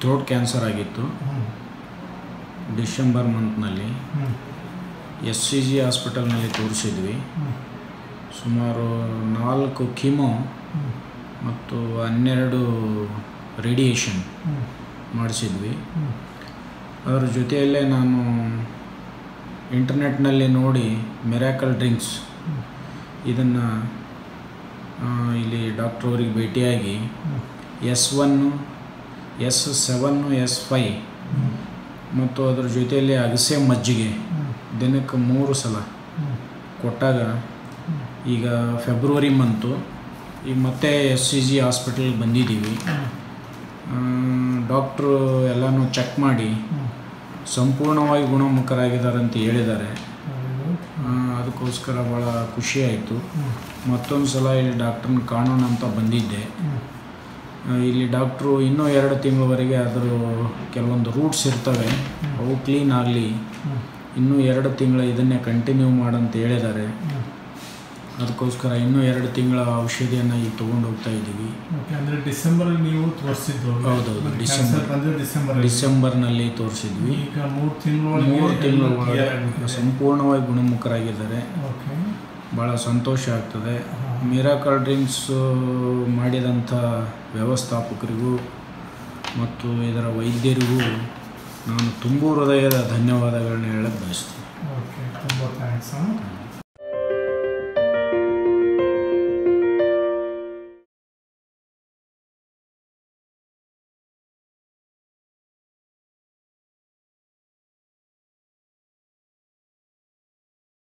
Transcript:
Throat cancer ಆಗಿತ್ತು ಹ್ಞೂ December ಮಂತ್ನಲ್ಲಿ ಹ್ಞೂ ಎಸ್ ಸಿ ಜಿ ಹಾಸ್ಪಿಟಲ್ನಲ್ಲಿ ತೋರಿಸಿದ್ವಿ ಹ್ಞೂ ಸುಮಾರು ನಾಲ್ಕು ಕೀಮೋ ಹ್ಞೂ ಮತ್ತು ಹನ್ನೆರಡು ರೇಡಿಯೇಷನ್ ಹ್ಞೂ ಮಾಡಿಸಿದ್ವಿ ಹ್ಞೂ ಅದರ ಜೊತೆಯಲ್ಲೇ ನಾನು ಇಂಟರ್ನೆಟ್ನಲ್ಲಿ ನೋಡಿ ಮಿರಾಕಲ್ ಡ್ರಿಂಕ್ಸ್ ಹ್ಞೂ ಇದನ್ನು ಇಲ್ಲಿ ಡಾಕ್ಟ್ರ್ ಅವ್ರಿಗೆ ಭೇಟಿಯಾಗಿ ಹ್ಞೂ S one S seven S five ಹ್ಞೂ ಮತ್ತು ಅದರ ಜೊತೆಯಲ್ಲಿ ಅಗಸೆ ಮಜ್ಜಿಗೆ ಹ್ಞೂ ದಿನಕ್ಕೆ ಮೂರು ಸಲ ಹ್ಞೂ ಕೊಟ್ಟಾಗ ಈಗ ಫೆಬ್ರವರಿ ಮಂತು ಈಗ ಮತ್ತೆ ಎಸ್ ಸಿ ಜಿ ಹಾಸ್ಪಿಟಲ್ಗೆ ಬಂದಿದ್ದೀವಿ ಡಾಕ್ಟ್ರು ಎಲ್ಲನೂ ಚೆಕ್ ಮಾಡಿ ಹ್ಞೂ ಸಂಪೂರ್ಣವಾಗಿ ಗುಣಮುಖರಾಗಿದ್ದಾರೆ ಅಂತ ಹೇಳಿದ್ದಾರೆ ಹೌದು. ಆ, ಅದಕ್ಕೋಸ್ಕರ ಭಾಳ ಖುಷಿ ಆಯಿತು ಹ್ಞೂ ಮತ್ತೊಂದು ಸಲ ಇಲ್ಲಿ ಡಾಕ್ಟ್ರನ್ನ ಕಾಣೋಣ ಅಂತ ಬಂದಿದ್ದೆ ಹ್ಞೂ ಆ, ಇಲ್ಲಿ ಡಾಕ್ಟ್ರು ಇನ್ನೂ ಎರಡು ತಿಂಗಳವರೆಗೆ ಅದರ ಕೆಲವೊಂದು ರೂಟ್ಸ್ ಇರ್ತವೆ ಅವು ಕ್ಲೀನ್ ಆಗಲಿ ಹ್ಞೂ ಇನ್ನೂ ಎರಡು ತಿಂಗಳ ಇದನ್ನೇ ಕಂಟಿನ್ಯೂ ಮಾಡಂತ ಹೇಳಿದ್ದಾರೆ ಹ್ಞೂ ಅದಕ್ಕೋಸ್ಕರ ಇನ್ನೂ ಎರಡು ತಿಂಗಳ ಔಷಧಿಯನ್ನು ಈಗ ತೊಗೊಂಡು ಹೋಗ್ತಾ ಇದ್ದೀವಿ ಓಕೆ ಅಂದರೆ ಡಿಸೆಂಬರಲ್ಲಿ ನೀವು ತೋರಿಸಿದ್ದು ಹೌದೌದು, ಡಿಸೆಂಬರ್. ಬಂದರೆ ಡಿಸೆಂಬರ್ ಡಿಸೆಂಬರ್ನಲ್ಲಿ ತೋರಿಸಿದ್ವಿ ಈಗ ಮೂರು ತಿಂಗಳ ಮೂರು ತಿಂಗಳ ಒಳಗೆ ಸಂಪೂರ್ಣವಾಗಿ ಗುಣಮುಖರಾಗಿದ್ದಾರೆ ಓಕೆ ಭಾಳ ಸಂತೋಷ ಆಗ್ತದೆ ಮಿರಾಕಲ್ ಡ್ರಿಂಕ್ಸ್ ಮಾಡಿದಂಥ ವ್ಯವಸ್ಥಾಪಕರಿಗೂ ಮತ್ತು ಇದರ ವೈದ್ಯರಿಗೂ ನಾನು ತುಂಬು ಹೃದಯದ ಧನ್ಯವಾದಗಳನ್ನ ಹೇಳಕ್ಕೆ ಬಯಸ್ತೀನಿ ಓಕೆ ತುಂಬ ಥ್ಯಾಂಕ್ಸ್